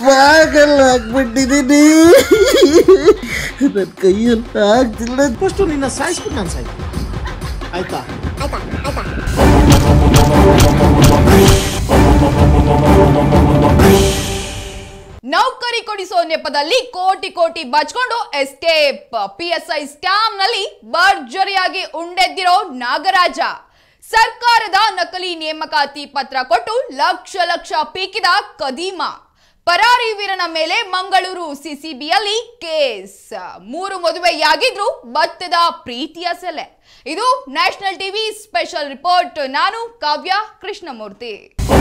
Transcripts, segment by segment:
ಪಾಗಲ್ ಹಾಕ್ಬಿಟ್ಟಿದ್ದೀನಿ ನನ್ನ ಕೈಯಲ್ಲಿ ಆಗ್ತಿಲ್ಲ ಫಸ್ಟು ನಿನ್ನ ಸಾಯಿಸ್ಬಿಟ್ಟು ನಾನು ಸಾಯ್ತೀನಿ ಆಯ್ತಾ ನೌಕರಿ ಕೊಡಿಸೋ ನೆಪದಲ್ಲಿ ಕೋಟಿ ಕೋಟಿ ಬಚ್ಕೊಂಡು ಎಸ್ಕೇಪ್ ಪಿಎಸ್ಐ ಸ್ಕ್ಯಾಮ್ ನಲ್ಲಿ ಭರ್ಜರಿಯಾಗಿ ಉಂಡೆದ್ದಿರೋ ನಾಗರಾಜ ಸರ್ಕಾರದ ನಕಲಿ ನೇಮಕಾತಿ ಪತ್ರ ಕೊಟ್ಟು ಲಕ್ಷ ಲಕ್ಷ ಪೀಕಿದ ಕದೀಮ ಪರಾರಿ ವೀರನ ಮೇಲೆ ಮಂಗಳೂರು ಸಿಸಿಬಿಯಲ್ಲಿ ಕೇಸ್ ಮೂರು ಮದುವೆಯಾಗಿದ್ರು ಬತ್ತದ ಪ್ರೀತಿಯ ಸೆಲೆ ಇದು ನ್ಯಾಷನಲ್ ಟಿವಿ ಸ್ಪೆಷಲ್ ರಿಪೋರ್ಟ್ ನಾನು ಕಾವ್ಯ ಕೃಷ್ಣಮೂರ್ತಿ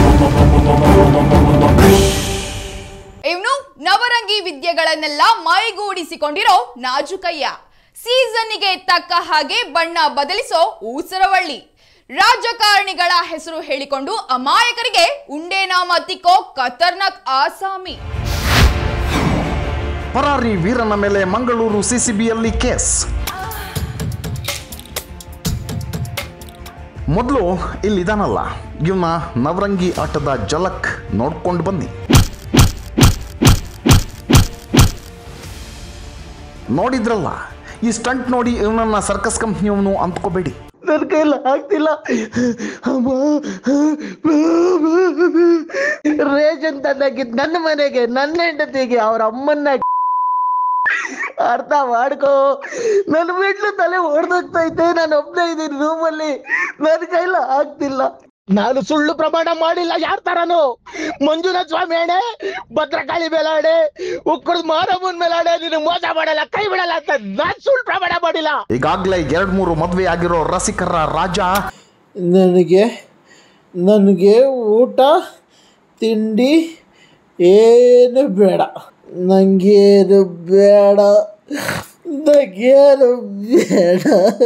ಇನ್ನು ನವರಂಗಿ ವಿದ್ಯೆಗಳನ್ನೆಲ್ಲ ಮೈಗೂಡಿಸಿಕೊಂಡಿರೋ ನಾಜುಕಯ್ಯ ಸೀಸನ್ನಿಗೆ ತಕ್ಕ ಹಾಗೆ ಬಣ್ಣ ಬದಲಿಸೋ ಊಸರವಳ್ಳಿ ರಾಜಕಾರಣಿಗಳ ಹೆಸರು ಹೇಳಿಕೊಂಡು ಅಮಾಯಕರಿಗೆ ಉಂಡೇನಾಮ ತಿಕ್ಕೋ ಖತರ್ನಾಕ್ ಆಸಾಮಿ ಪರಾರಿ ವೀರನ ಮೇಲೆ ಮಂಗಳೂರು ಸಿಸಿಬಿಯಲ್ಲಿ ಕೇಸ್ ಮೊದಲು ಇಲ್ಲಿದಾನಲ್ಲ ಇವನ ನವರಂಗಿ ಆಟದ ಜಲಕ್ ನೋಡ್ಕೊಂಡು ಬನ್ನಿ ನೋಡಿದ್ರಲ್ಲ ಈ ಸ್ಟಂಟ್ ನೋಡಿ ಇವನನ್ನ ಸರ್ಕಸ್ ಕಂಪ್ನಿಯವನು ಅಂದ್ಕೋಬೇಡಿ ನನ್ನ ಕೈಯಲ್ಲಿ ಆಗ್ತಿಲ್ಲ ಅಮ್ಮ ರೇಷನ್ ತಂದಾಕಿದ್ ನನ್ನ ಮನೆಗೆ ನನ್ನ ಹೆಂಡತಿಗೆ ಅವ್ರ ಅಮ್ಮನ್ನ ಅರ್ಥ ಮಾಡ್ಕೋ ನನ್ನ ಬಿಟ್ಲು ತಲೆ ಹೊಡೆದೋಗ್ತೈತೆ ನಾನು ಒಬ್ಬನೇ ಇದ್ದೀನಿ ರೂಮಲ್ಲಿ ನನ್ನ ಕೈಲ ಆಗ್ತಿಲ್ಲ ನಾನು ಸುಳ್ಳು ಪ್ರಮಾಣ ಮಾಡಿಲ್ಲ ಯಾರ ತರನು ಮಂಜುನಾಥ ಸ್ವಾಮಿ ಅಣೆ ಭದ್ರಕಾಳಿ ಮೇಲಾಡೆ ಉಕ್ಕುಳದ ಮಾರಮ್ಮನ ಮೇಲಾಡೆ ನೀನು ಮೋಸ ಮಾಡಲ್ಲ ಕೈ ಬಿಡಲ್ಲ ಅಂತ ನಾನು ಸುಳ್ಳು ಪ್ರಮಾಣ ಮಾಡಿಲ್ಲ ಈಗಾಗಲೇ ಎರಡು ಮೂರು ಮದುವೆ ಆಗಿರೋ ರಸಿಕರ ರಾಜ ನನಗೆ ನನಗೆ ಊಟ ತಿಂಡಿ ಏನು ಬೇಡ ನನಗೇನು ಬೇಡ ನನಗೇನು ಬೇಡ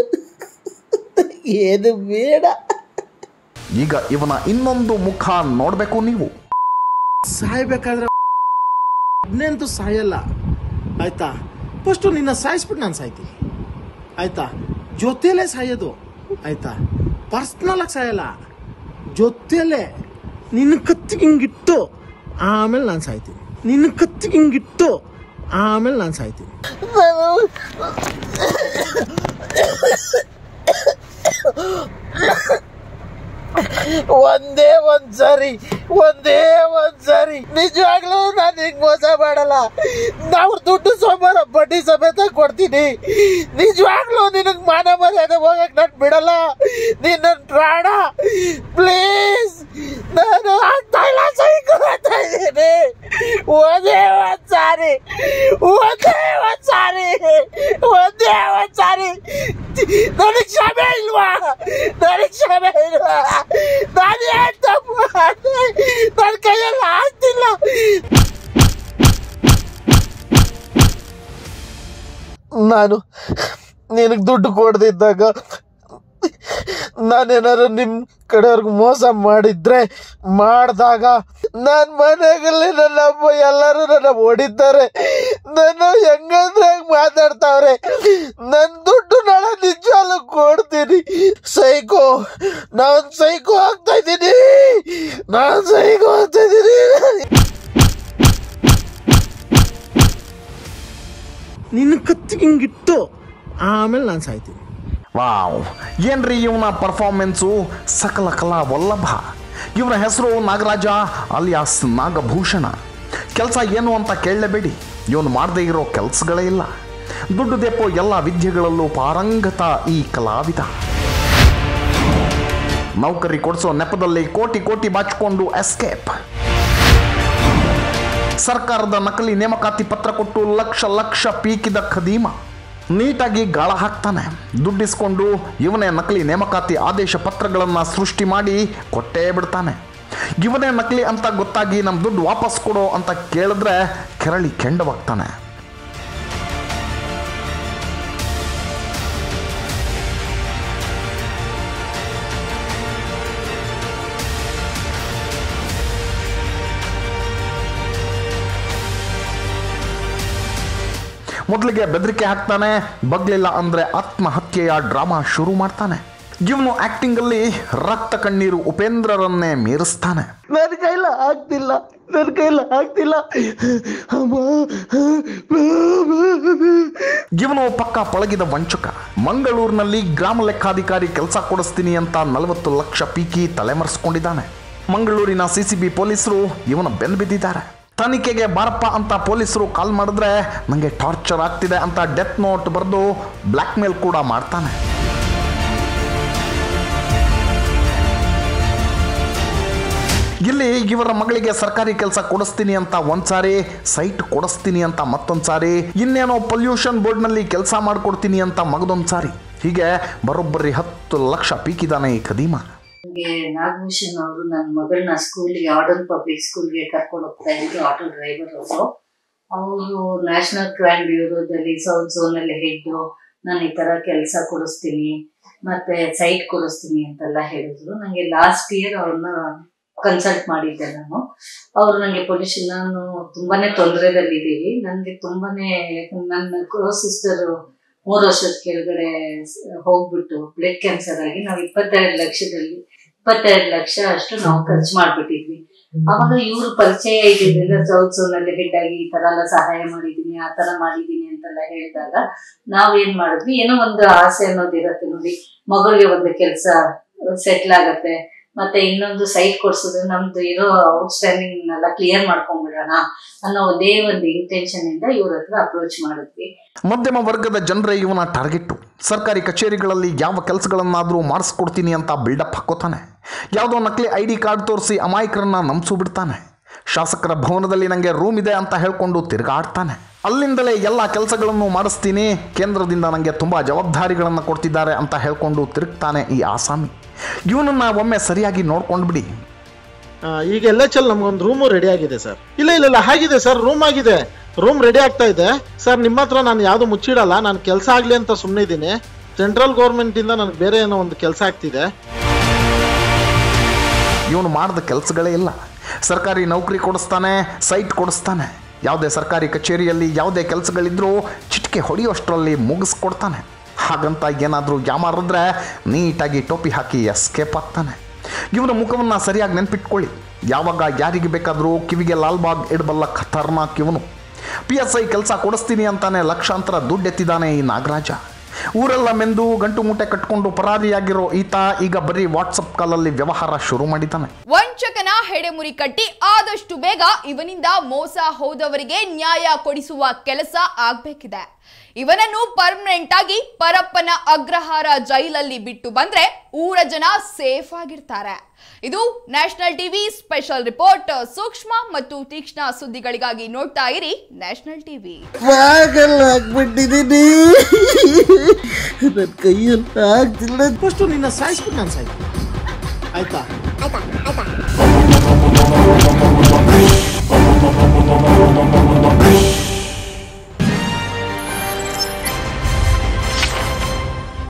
ಏನು ಬೇಡ ಈಗ ಇವನ ಇನ್ನೊಂದು ಮುಖ ನೋಡಬೇಕು ನೀವು ಸಾಯ್ಬೇಕಾದ್ರೆ ಒಬ್ಬನೇಂತೂ ಸಾಯಲ್ಲ ಆಯ್ತಾ ಫಸ್ಟು ನಿನ್ನ ಸಾಯಿಸ್ಬಿಟ್ಟು ನಾನು ಸಾಯ್ತೀನಿ ಆಯ್ತಾ ಜೊತೆಲೇ ಸಾಯೋದು ಆಯ್ತಾ ಪರ್ಸ್ನಲ್ ಆಗಿ ಸಾಯಲ್ಲ ಜೊತೆಲೇ ನಿನ್ನ ಕತ್ತಿಗೆ ಹಿಂಗಿಟ್ಟು ಆಮೇಲೆ ನಾನು ಸಾಯ್ತೀನಿ ನಿನ್ನ ಕತ್ತಿಗೆ ಹಿಂಗಿಟ್ಟು ಆಮೇಲೆ ನಾನು ಸಾಯ್ತೀನಿ ನಾನು ಒಂದೇ ಒಂದ್ ಸರಿ ಒಂದೇ ಒಂದ್ ಸರಿ ನಿಜವಾಗ್ಲೂ ನಾನು ಹಿಂಗ್ ಮೋಸ ಮಾಡಲ್ಲ ನಾವು ದುಡ್ಡು ಸೋಮವಾರ ಬಡ್ಡಿ ಸಮೇತ ಕೊಡ್ತೀನಿ ನಿಜವಾಗ್ಲೂ ನಿನಗ್ ಮಾನ ಮರ್ಯಾದೆ ಹೋಗಕ್ ನಾನು ಬಿಡಲ್ಲ ನಿನ್ನ ಪ್ರಾಣ ಪ್ಲೀಸ್ ನಾನು ಆಗ್ತಾ ಇಲ್ಲ ಸೈಕೋತಾ ಇದ್ದೀನಿ ಒಂದೇ ಒಂದ್ ಸಾರಿ ಒಂದೇ ಒಂದ್ ಸಾರಿ ಒಂದೇ ಒಂದ್ ಸಾರಿ ನನಗ್ ಕ್ಷಮೆ ಇಲ್ವಾ ನನಗ್ ಕ್ಷಮೆ ಇಲ್ವಾ ನಾನು ಏನ್ ತಪ್ಪು ಮಾಡ್ದೆ? ನನ್ ಕೈಯಲ್ಲಿ ಆಗ್ತಿಲ್ಲ ನಾನು ನಿನಗೆ ದುಡ್ಡು ಕೊಡ್ದಿದ್ದಾಗ ನಾನೇನಾದ್ರು ನಿಮ್ ಕಡೆಯವ್ರಿಗೆ ಮೋಸ ಮಾಡಿದ್ರೆ ಮಾಡಿದಾಗ ನನ್ನ ಮನೆಯಲ್ಲಿ ನನ್ನ ಅಮ್ಮ ಎಲ್ಲರೂ ನನ್ನ ಹೊಡಿತಾರೆ ನನ್ನ ಹೆಂಗಂದ್ರೆ ಹಂಗ್ ಮಾತಾಡ್ತಾವ್ರೆ ನನ್ನ ದುಡ್ಡು ನಾಳೆ ನಿಜವಾಗ್ಲೂ ಕೊಡ್ತೀನಿ ಸೈಕೋ ನಾನ್ ಸೈಕೋ ಆಗ್ತಾ ಇದ್ದೀನಿ ನಾನ್ ಸೈಕೋ ಆಗ್ತಾ ಇದ್ದೀನಿ ನಿನ್ನ ಕತ್ತಿಗೆ ಹಿಂಗಿಟ್ಟು ಆಮೇಲೆ ನಾನು ಸಾಯ್ತೀನಿ ವಾವ್ ಏನ್ರಿ ಇವನ ಪರ್ಫಾರ್ಮೆನ್ಸು ಸಕಲ ಕಲಾ ವಲ್ಲಭ ಇವನ ಹೆಸರು ನಾಗರಾಜ ಅಲಿಯಾಸ್ ನಾಗಭೂಷಣ ಕೆಲಸ ಏನು ಅಂತ ಕೇಳಲೇಬೇಡಿ ಇವನು ಮಾಡದೇ ಇರೋ ಕೆಲಸಗಳೇ ಇಲ್ಲ ದುಡ್ಡು ದೆಪ್ಪೋ ಎಲ್ಲ ವಿದ್ಯೆಗಳಲ್ಲೂ ಪಾರಂಗತ ಈ ಕಲಾವಿದ ನೌಕರಿ ಕೊಡಿಸೋ ನೆಪದಲ್ಲಿ ಕೋಟಿ ಕೋಟಿ ಬಾಚಿಕೊಂಡು ಎಸ್ಕೇಪ್ ಸರ್ಕಾರದ ನಕಲಿ ನೇಮಕಾತಿ ಪತ್ರ ಕೊಟ್ಟು ಲಕ್ಷ ಲಕ್ಷ ಪೀಕಿದ ಖದೀಮ ನೀಟಾಗಿ ಗಾಳ ಹಾಕ್ತಾನೆ ದುಡ್ಡಿಸ್ಕೊಂಡು ಇವನೇ ನಕಲಿ ನೇಮಕಾತಿ ಆದೇಶ ಪತ್ರಗಳನ್ನು ಸೃಷ್ಟಿ ಮಾಡಿ ಕೊಟ್ಟೇ ಬಿಡ್ತಾನೆ ಇವನೇ ನಕಲಿ ಅಂತ ಗೊತ್ತಾಗಿ ನಮ್ಮ ದುಡ್ಡು ವಾಪಸ್ ಕೊಡೋ ಅಂತ ಕೇಳಿದ್ರೆ ಕೆರಳಿ ಕೆಂಡವಾಗ್ತಾನೆ ಮೊದಲಿಗೆ ಬೆದರಿಕೆ ಹಾಕ್ತಾನೆ ಬಗ್ಲಿಲ್ಲ ಅಂದ್ರೆ ಆತ್ಮಹತ್ಯೆಯ ಡ್ರಾಮಾ ಶುರು ಮಾಡ್ತಾನೆ ಇವನು ಆಕ್ಟಿಂಗಲ್ಲಿ ರಕ್ತ ಕಣ್ಣೀರು ಉಪೇಂದ್ರರನ್ನೇ ಮೀರಿಸ್ತಾನೆ ನನ್ನ ಕೈಲ ಆಗ್ತಿಲ್ಲ ನನ್ನ ಕೈಲ ಆಗ್ತಿಲ್ಲ ಅಮ್ಮ ಇವನು ಪಕ್ಕ ಪಳಗಿದ ವಂಚಕ ಮಂಗಳೂರಿನಲ್ಲಿ ಗ್ರಾಮ ಲೆಕ್ಕಾಧಿಕಾರಿ ಕೆಲಸ ಕೊಡಿಸ್ತೀನಿ ಅಂತ ನಲವತ್ತು ಲಕ್ಷ ಪೀಕಿ ತಲೆಮರೆಸ್ಕೊಂಡಿದ್ದಾನೆ ಮಂಗಳೂರಿನ ಸಿಸಿಬಿ ಪೊಲೀಸರು ಇವನ ಬೆನ್ನು ಬಿದ್ದಿದ್ದಾರೆ ತನಿಖೆಗೆ ಬಾರಪ್ಪ ಅಂತ ಪೊಲೀಸರು ಕಾಲ್ ಮಾಡಿದ್ರೆ ನನಗೆ ಟಾರ್ಚರ್ ಆಗ್ತಿದೆ ಅಂತ ಡೆತ್ ನೋಟ್ ಬರೆದು ಬ್ಲ್ಯಾಕ್ ಮೇಲ್ ಕೂಡ ಮಾಡ್ತಾನೆ ಇಲ್ಲಿ ಇವರ ಮಗಳಿಗೆ ಸರ್ಕಾರಿ ಕೆಲಸ ಕೊಡಿಸ್ತೀನಿ ಅಂತ ಒಂದ್ಸಾರಿ ಸೈಟ್ ಕೊಡಿಸ್ತೀನಿ ಅಂತ ಮತ್ತೊಂದು ಸಾರಿ ಇನ್ನೇನೋ ಪೊಲ್ಯೂಷನ್ ಬೋರ್ಡ್ನಲ್ಲಿ ಕೆಲಸ ಮಾಡಿಕೊಡ್ತೀನಿ ಅಂತ ಮಗದೊಂದು ಸಾರಿ ಹೀಗೆ ಬರೋಬ್ಬರಿ ಹತ್ತು ಲಕ್ಷ ಪೀಕಿದಾನೆ ಈ ಖದೀಮ ನನಗೆ ನಾಗಭೂಷಣ್ ಅವರು ನನ್ನ ಮಗಳನ್ನ ಸ್ಕೂಲ್ಗೆ ಆರ್ಡರ್ ಪಬ್ಲಿಕ್ ಸ್ಕೂಲ್ಗೆ ಕರ್ಕೊಂಡು ಹೋಗ್ತಾ ಇದ್ರು ಆಟೋ ಡ್ರೈವರ್ ಅವರು ಅವರು ನ್ಯಾಷನಲ್ ಕ್ರೈಮ್ ಬ್ಯೂರೋದಲ್ಲಿ ಸೌತ್ ಝೋನಲ್ಲಿ ಹೆಡ್ ನಾನು ಈ ತರ ಕೆಲಸ ಕೊಡಿಸ್ತೀನಿ ಮತ್ತೆ ಸೈಟ್ ಕೊಡಿಸ್ತೀನಿ ಅಂತೆಲ್ಲ ಹೇಳಿದ್ರು ನನಗೆ ಲಾಸ್ಟ್ ಇಯರ್ ಅವ್ರನ್ನ ಕನ್ಸಲ್ಟ್ ಮಾಡಿದ್ದೆ ನಾನು ಅವರು ನನಗೆ ಪೊಲ್ಯೂಷನ್ ನಾನು ತುಂಬಾನೇ ತೊಂದರೆದಲ್ಲಿದ್ದೀವಿ ನನಗೆ ತುಂಬಾನೇ ನನ್ನ ಕೋ ಸಿಸ್ಟರ್ ಮೂರು ವರ್ಷದ ಕೆಳಗಡೆ ಸ್- ಹೋಗ್ಬಿಟ್ಟು ಬ್ಲಡ್ ಕ್ಯಾನ್ಸರ್ ಆಗಿ ನಾವು ಇಪ್ಪತ್ತೆರಡು ಲಕ್ಷದಲ್ಲಿ ಇಪ್ಪತ್ತೆರಡು ಲಕ್ಷ ಅಷ್ಟು ನಾವು ಖರ್ಚು ಮಾಡ್ಬಿಟ್ಟಿದ್ವಿ ಅವಾಗ ಇವ್ರು ಪರಿಚಯ ಇದ್ದಿದ್ರಿಂದ ಸೌತ್ ಝೋನ್ ಅಲ್ಲಿ ಹೆಡ್ ಆಗಿ ಈ ತರ ಎಲ್ಲ ಸಹಾಯ ಮಾಡಿದೀನಿ ಆ ತರ ಮಾಡಿದೀನಿ ಅಂತೆಲ್ಲ ಹೇಳಿದಾಗ ನಾವ್ ಏನ್ ಮಾಡಿದ್ವಿ ಏನೋ ಒಂದು ಆಸೆ ಅನ್ನೋದು ಇರತ್ತೆ ನೋಡಿ ಮಗಳಿಗೆ ಒಂದು ಕೆಲಸ ಸೆಟ್ಲ್ ಆಗತ್ತೆ ಮತ್ತೆ ಇನ್ನೊಂದು ಸೈಟ್ ಕೊಡ್ಸಿದ್ರೆ ನಮ್ದು ಇರೋ ಔಟ್ಸ್ಟ್ಯಾಂಡಿಂಗ್ ಎಲ್ಲ ಕ್ಲಿಯರ್ ಮಾಡ್ಕೊಂಡ್ಬಿಡೋಣ ಅನ್ನೋ ಒಂದೇ ಒಂದು ಇಂಟೆನ್ಷನ್ ಇಂದ ಇವ್ರ ಹತ್ರ ಅಪ್ರೋಚ್ ಮಾಡಿದ್ವಿ ಮಧ್ಯಮ ವರ್ಗದ ಜನರೇ ಇವನ ಟಾರ್ಗೆಟ್ಟು ಸರ್ಕಾರಿ ಕಚೇರಿಗಳಲ್ಲಿ ಯಾವ ಕೆಲಸಗಳನ್ನಾದರೂ ಮಾಡಿಸ್ಕೊಡ್ತೀನಿ ಅಂತ ಬಿಲ್ಡಪ್ ಹಾಕೋತಾನೆ ಯಾವುದೋ ನಕಲಿ ಐ ಡಿ ಕಾರ್ಡ್ ತೋರಿಸಿ ಅಮಾಯಕರನ್ನ ನಂಬಿಸು ಬಿಡ್ತಾನೆ ಶಾಸಕರ ಭವನದಲ್ಲಿ ನನಗೆ ರೂಮ್ ಇದೆ ಅಂತ ಹೇಳ್ಕೊಂಡು ತಿರುಗಾಡ್ತಾನೆ ಅಲ್ಲಿಂದಲೇ ಎಲ್ಲ ಕೆಲಸಗಳನ್ನು ಮಾಡಿಸ್ತೀನಿ ಕೇಂದ್ರದಿಂದ ನನಗೆ ತುಂಬ ಜವಾಬ್ದಾರಿಗಳನ್ನು ಕೊಡ್ತಿದ್ದಾರೆ ಅಂತ ಹೇಳ್ಕೊಂಡು ತಿರುಗ್ತಾನೆ ಈ ಆಸಾಮಿ ಇವನನ್ನು ಒಮ್ಮೆ ಸರಿಯಾಗಿ ನೋಡ್ಕೊಂಡು ಬಿಡಿ ಆ, ಈಗ ಎಲ್ ಎಚ್ ಎಲ್ ನಮ್ಗೊಂದು ರೂಮು ರೆಡಿ ಆಗಿದೆ ಸರ್ ಇಲ್ಲ ಇಲ್ಲ ಇಲ್ಲ ಆಗಿದೆ ಸರ್ ರೂಮ್ ಆಗಿದೆ ರೂಮ್ ರೆಡಿ ಆಗ್ತಾ ಇದೆ ಸರ್ ನಿಮ್ಮ ಹತ್ರ ನಾನು ಯಾವುದು ಮುಚ್ಚಿಡಲ್ಲ ನಾನು ಕೆಲಸ ಆಗಲಿ ಅಂತ ಸುಮ್ಮನೆ ಇದ್ದೀನಿ ಸೆಂಟ್ರಲ್ ಗೌರ್ಮೆಂಟಿಂದ ನನಗೆ ಬೇರೆ ಏನೋ ಒಂದು ಕೆಲಸ ಆಗ್ತಿದೆ ಇವನು ಮಾಡಿದ ಕೆಲಸಗಳೇ ಇಲ್ಲ ಸರ್ಕಾರಿ ನೌಕರಿ ಕೊಡಿಸ್ತಾನೆ ಸೈಟ್ ಕೊಡಿಸ್ತಾನೆ ಯಾವುದೇ ಸರ್ಕಾರಿ ಕಚೇರಿಯಲ್ಲಿ ಯಾವುದೇ ಕೆಲಸಗಳಿದ್ರೂ ಚಿಟಿಕೆ ಹೊಡೆಯೋಷ್ಟರಲ್ಲಿ ಮುಗಿಸ್ಕೊಡ್ತಾನೆ ಹಾಗಂತ ಏನಾದರೂ ಯಾಮಾರಿದ್ರೆ ನೀಟಾಗಿ ಟೋಪಿ ಹಾಕಿ ಎಸ್ಕೇಪ್ ಆಗ್ತಾನೆ ಇವನ ಮುಖವನ್ನು ಸರಿಯಾಗಿ ನೆನ್ಪಿಟ್ಕೊಳ್ಳಿ ಯಾವಾಗ ಯಾರಿಗೆ ಬೇಕಾದರೂ ಕಿವಿಗೆ ಲಾಲ್ಬಾಗ್ ಇಡಬಲ್ಲ ಖತರ್ನಾಕ್ ಇವನು ಪಿ ಎಸ್ ಐ ಕೆಲಸ ಕೊಡಿಸ್ತೀನಿ ಅಂತಾನೆ ಲಕ್ಷಾಂತರ ದುಡ್ಡೆತ್ತಿದ್ದಾನೆ ಈ ನಾಗರಾಜ ಊರೆಲ್ಲ ಮೆಂದು ಗಂಟು ಮೂಟೆ ಕಟ್ಕೊಂಡು ಪರಾರಿಯಾಗಿರೋ ಈತ ಈಗ ಬರೀ ವಾಟ್ಸಪ್ ಕಾಲಲ್ಲಿ ವ್ಯವಹಾರ ಶುರು ಮಾಡಿದ್ದಾನೆ ವಂಚಕನ ಹೆಡೆಮುರಿ ಕಟ್ಟಿ ಆದಷ್ಟು ಬೇಗ ಇವನಿಂದ ಮೋಸ ಹೋದವರಿಗೆ ನ್ಯಾಯ ಕೊಡಿಸುವ ಕೆಲಸ ಆಗ್ಬೇಕಿದೆ ಇವನನ್ನು ಪರ್ಮನೆಂಟ್ ಆಗಿ ಪರಪ್ಪನ ಅಗ್ರಹಾರ ಜೈಲಲ್ಲಿ ಬಿಟ್ಟು ಬಂದ್ರೆ ಊರ ಜನ ಸೇಫ್ ಆಗಿರ್ತಾರೆ ಇದು ನ್ಯಾಷನಲ್ ಟಿವಿ ಸ್ಪೆಷಲ್ ರಿಪೋರ್ಟ್ ಸೂಕ್ಷ್ಮ ಮತ್ತು ತೀಕ್ಷ್ಣ ಸುದ್ದಿಗಳಿಗಾಗಿ ನೋಡ್ತಾ ಇರಿ ನ್ಯಾಷನಲ್ ಟಿವಿ ಬಾಗಲ್ ಹಾಕ್ಬಿಟ್ಟಿದ್ದೀನಿ ನನ್ನ ಕೈಯಲ್ಲಿ ಆಗ್ತಿಲ್ಲ ಫಸ್ಟು ನಿನ್ನ ಸಾಯಿಸ್ಬಿಟ್ಟು ನಾನು ಸಾಯ್ತೀನಿ ಆಯ್ತಾ ಆಯ್ತಾ ಆಯ್ತಾ